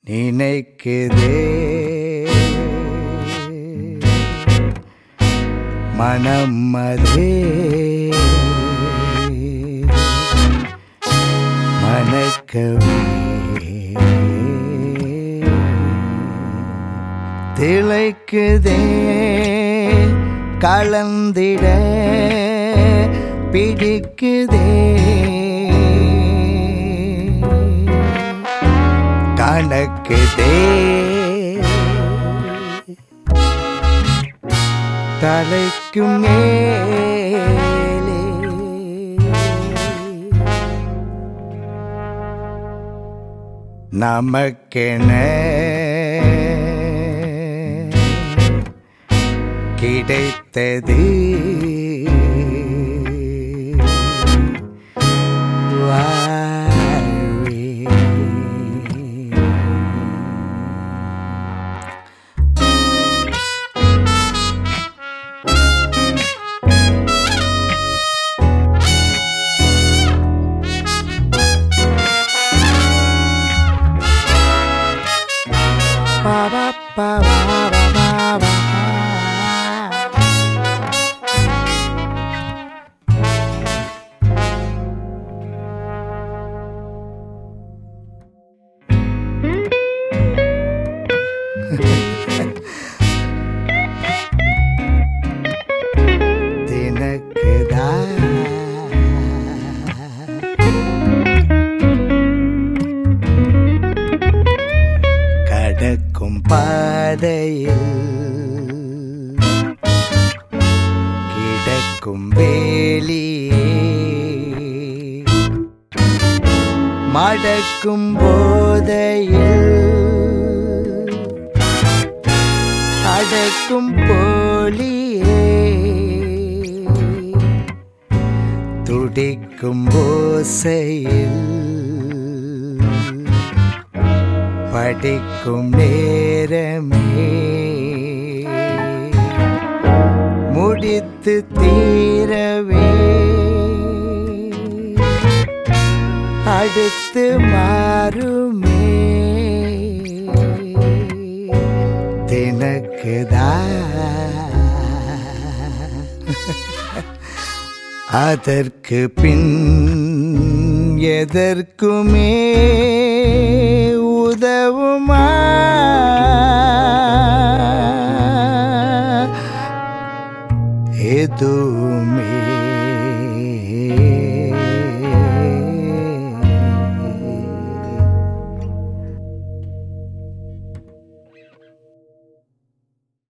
நினைக்குதே மனம் அதே மணக்கவே திளைக்குதே கலந்திட பிடிக்குதே கணக்குதே தலைக்கும் மேலே நமக்கென கிடைத்தது வாழ்வே ba ba ba ba ba ba ba தினக்குதா கடக்கும் பாதையில் கிடக்கும் வேலியே மடக்கும் போதையில் அடக்கும் போலியே துடிக்கும் ஓசையில் படிக்கும் நேரமே முடித்து தீரவே அடுத்து மாறுமே தினக்குதா அதற்கு பின் எதற்குமே உதவுமா எதுவுமே